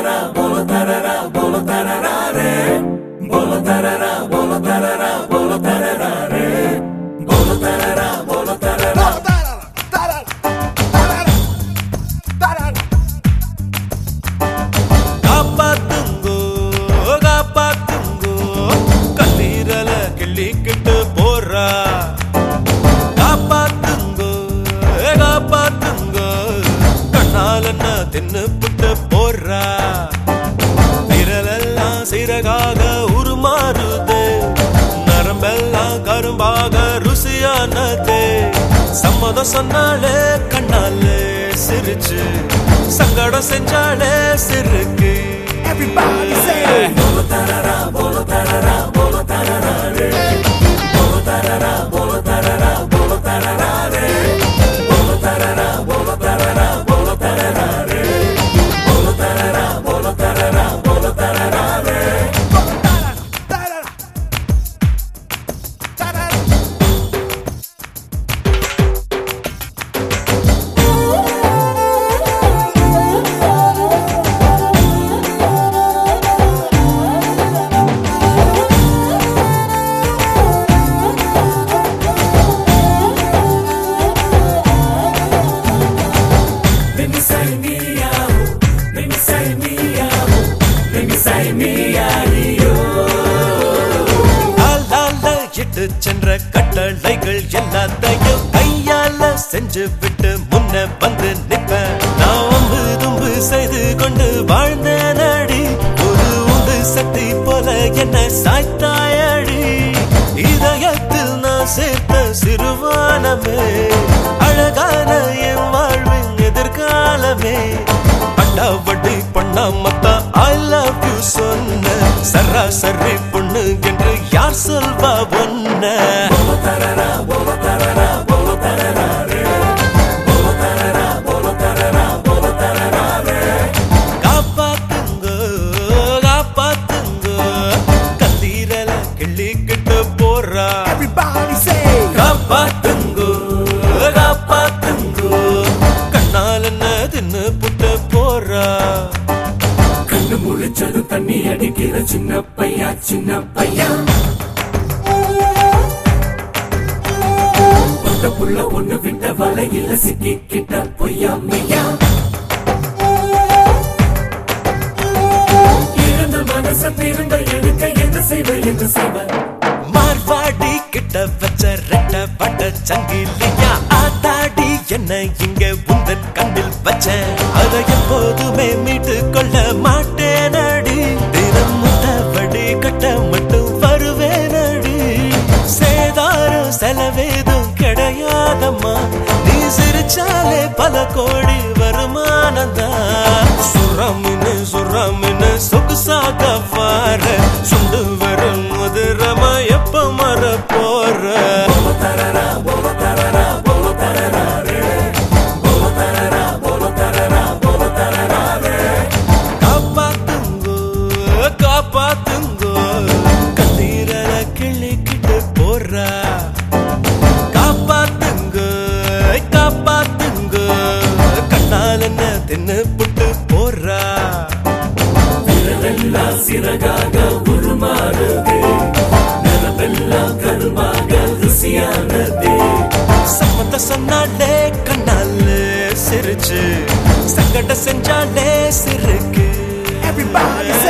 tarara bolo tarara bolo tarara re bolo tarara bolo tarara bolo tarara re bolo tarara bolo tarara காப்பாத்துங்கோ காப்பாத்துங்கோ கல்லீரல கிள்ளிக்கிட்டு போறா காப்பாத்துங்கோ காப்பாத்துங்கோ கண்ணால் என்ன தின்னுபிட்டு போறா விரலெல்லாம் சிறகாக உருமாறுது நரம்பெல்லாம் கரும்பாக ருசியானது சம்மதம் சொன்னாலே கண்ணாலே சிரிச்சு சங்கடம் செஞ்சாலே சிறுக்கு Everybody say bolo tarara bolo tarara bolo tarara re bolo tarara bolo tarara bolo tarara re bolo tarara bolo tarara bolo tarara re bolo tarara bolo tarara bolo tarara re Let me say me out. Let me say me out. Let me say me out. ஆளால இட்டு சென்ற கட்டளைகள் எல்லாத்தையும் கையால செஞ்சு விட்டு முன்ன வந்து நிப்பேன் நான் ஒம்பு தும்பு செய்து கொண்டு வாழ்ந்தேன் அடி ஒரு உந்து சக்தி போல என்ன சாய்த்தாயடி இதயத்தில் நான் சேர்த்த சிறுவானமே அழகான என் வாழ்வின் எதிர்காலமே அண்டாவடி பண்ணாமத்தா ஐ லவ் யூ சொன்ன சராசரி பொண்ணு என்று யார் சொல்வா ஒன்ன Bolo tarara, bolo tarara, bolo tarara re. Bolo tarara, bolo tarara, bolo tarara re. காப்பாத்துங்க காப்பாத்துங்க கல்லீரல கிள்ளிக்கிட்டு போறா Everybody say காப்பாத்துங்க காப்பாத்துங்க கண்ணால் என்ன தின்னு புட்டு போறா கண்ணு முழிச்சது தண்ணி அடிக்கிற சின்ன பையா சின்ன பையா பொட்ட புள்ள ஒண்ணு விட்ட வலையில சிக்கிக்கிட்ட பொய்யா மெய்யா இழந்த மனச திரும்ப எடுக்க என்ன செய்வ என்ன செய்வ மார்வாடி கிட்ட வச்ச ரெட்ட பட்ட சங்கிலியா ஆத்தாடி என்ன இங்க உந்தன் கண்ணில் வச்ச அதை எப்போதுமே மீட்டு கொள்ள மாட்டேனடி தினம் முத்தபடி கட்ட மட்டும் வருவேனடி சேதாரம் செலவேதும் கிடையாதம்மா நீ சிரிச்சாலே பல கோடி வருமானந்தா சுரமின்னு சுரமின்னு சொகுசாக வார சுண்டு வரும் மதுரமா எப்ப மற போற Bolo tarara, bolo tarara, bolo tarara re. Bolo tarara, bolo tarara, bolo tarara re. காப்பாத்துங்கோ காப்பாத்துங்கோ கண்ணீரல கிள்ளிக்கிட்டு போறா காப்பாத்துங்கோ காப்பாத்துங்கோ கண்ணால் என்ன தின்னு புட்டு போறா விரலெல்லாம் சிறகாக உருமாறுது நிலவெல்லாம் கருமாக ருசியானது சம்மந்த சொன்னாலே கண்ணால சிரிச்சு சங்கட செஞ்சாலே சிறுக்கு Everybody